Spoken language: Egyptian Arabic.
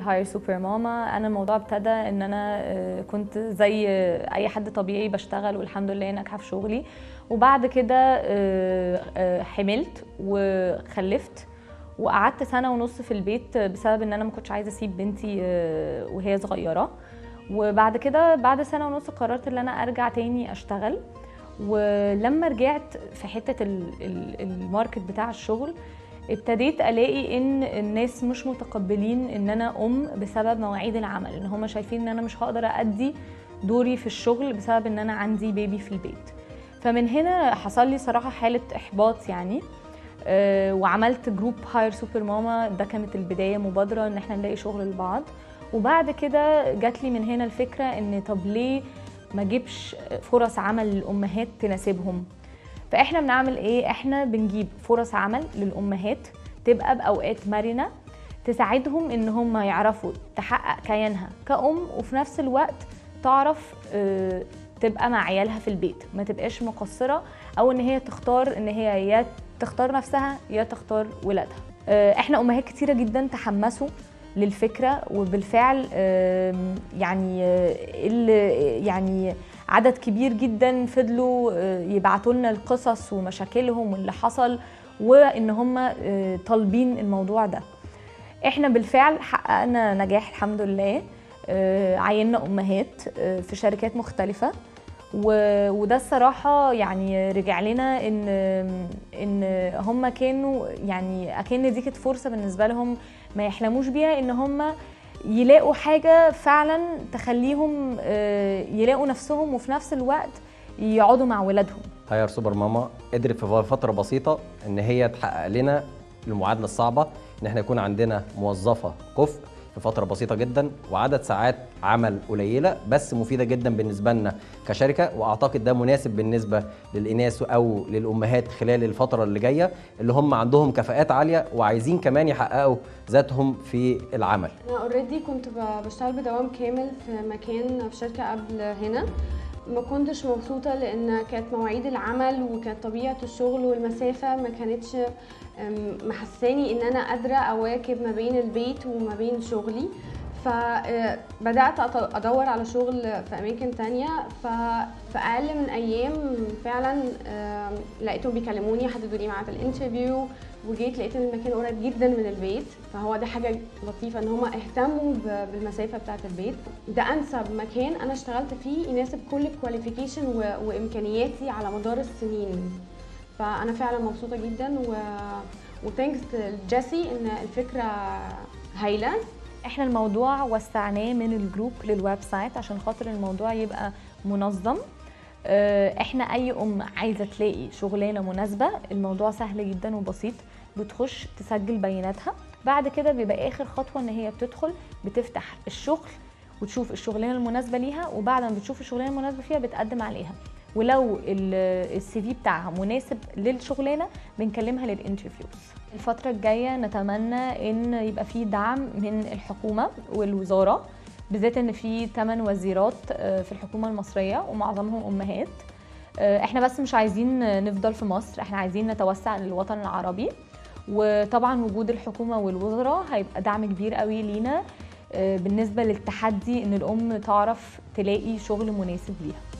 هاير سوبر ماما انا الموضوع ابتدى ان انا آه، كنت زي اي حد طبيعي بشتغل والحمد لله ناجحه في شغلي وبعد كده آه، آه، حملت وخلفت وقعدت سنه ونص في البيت بسبب ان انا ما كنتش عايزه اسيب بنتي آه، وهي صغيره وبعد كده بعد سنه ونص قررت ان انا ارجع تاني اشتغل ولما رجعت في حته ال- ال- الماركت بتاع الشغل ابتديت الاقي ان الناس مش متقبلين ان انا ام بسبب مواعيد العمل ان هم شايفين ان انا مش هقدر ادي دوري في الشغل بسبب ان انا عندي بيبي في البيت فمن هنا حصل لي صراحه حاله احباط يعني آه، وعملت جروب هاير سوبر ماما ده كانت البدايه مبادره ان احنا نلاقي شغل لبعض وبعد كده جات لي من هنا الفكره ان طب ليه ما اجيبش فرص عمل للامهات تناسبهم فاحنا بنعمل ايه احنا بنجيب فرص عمل للامهات تبقى باوقات مرنه تساعدهم ان هم يعرفوا تحقق كيانها كأم وفي نفس الوقت تعرف آه، تبقى مع عيالها في البيت ما تبقاش مقصرة او ان هي تختار ان هي يا تختار نفسها يا تختار ولادها آه، احنا امهات كتيرة جدا تحمسوا للفكرة وبالفعل آم، يعني آه، ال- يعني عدد كبير جدا فضلوا آه، يبعتوا لنا القصص ومشاكلهم واللي حصل وان هم آه، طالبين الموضوع ده احنا بالفعل حققنا نجاح الحمد لله آه، عيننا امهات آه، في شركات مختلفه و- وده الصراحه يعني رجع لنا ان ان هم كانوا يعني اكن دي كانت فرصه بالنسبه لهم ما يحلموش بيها ان هم يلاقوا حاجه فعلا تخليهم آه، يلاقوا نفسهم وفي نفس الوقت يقعدوا مع ولادهم هاير سوبر ماما قدرت في فتره بسيطه ان هي تحقق لنا المعادله الصعبه ان احنا يكون عندنا موظفه كفء في فتره بسيطه جدا وعدد ساعات عمل قليله بس مفيده جدا بالنسبه لنا كشركه واعتقد ده مناسب بالنسبه للاناث او للامهات خلال الفتره اللي جايه اللي هم عندهم كفاءات عاليه وعايزين كمان يحققوا ذاتهم في العمل انا اوريدي كنت ب- بشتغل بدوام كامل في مكان في شركه قبل هنا ما كنتش مبسوطة لأن كانت مواعيد العمل وكانت طبيعة الشغل والمسافة ما كانتش أم، محساني إن أنا قادرة أواكب ما بين البيت وما بين شغلي فبدأت أدور على شغل في أماكن تانية ففي أقل من أيام فعلا أم، لقيتهم بيكلموني حددوا لي ميعاد الانترفيو وجيت لقيت ان المكان قريب جدا من البيت فهو ده حاجه لطيفه ان هم اهتموا ب- بالمسافه بتاعه البيت ده انسب مكان انا اشتغلت فيه يناسب كل الكواليفيكيشن و- وامكانياتي على مدار السنين فانا فعلا مبسوطه جدا و وثانكس لجيسي ان الفكره هايله احنا الموضوع وسعناه من الجروب للويب سايت عشان خاطر الموضوع يبقى منظم آه، احنا اي ام عايزه تلاقي شغلانه مناسبه الموضوع سهل جدا وبسيط بتخش تسجل بياناتها بعد كده بيبقى اخر خطوه ان هي بتدخل بتفتح الشغل وتشوف الشغلانه المناسبه ليها وبعد ما بتشوف الشغلانه المناسبه فيها بتقدم عليها ولو السي في بتاعها مناسب للشغلانه بنكلمها للانترفيوز الفترة الجاية نتمنى ان يبقى في دعم من الحكومة والوزارة بالذات ان في 8 وزيرات آه، في الحكومة المصرية ومعظمهم امهات آه، احنا بس مش عايزين نفضل في مصر احنا عايزين نتوسع للوطن العربي وطبعا وجود الحكومة والوزراء هيبقى دعم كبير قوي لينا آه، بالنسبة للتحدي ان الام تعرف تلاقي شغل مناسب ليها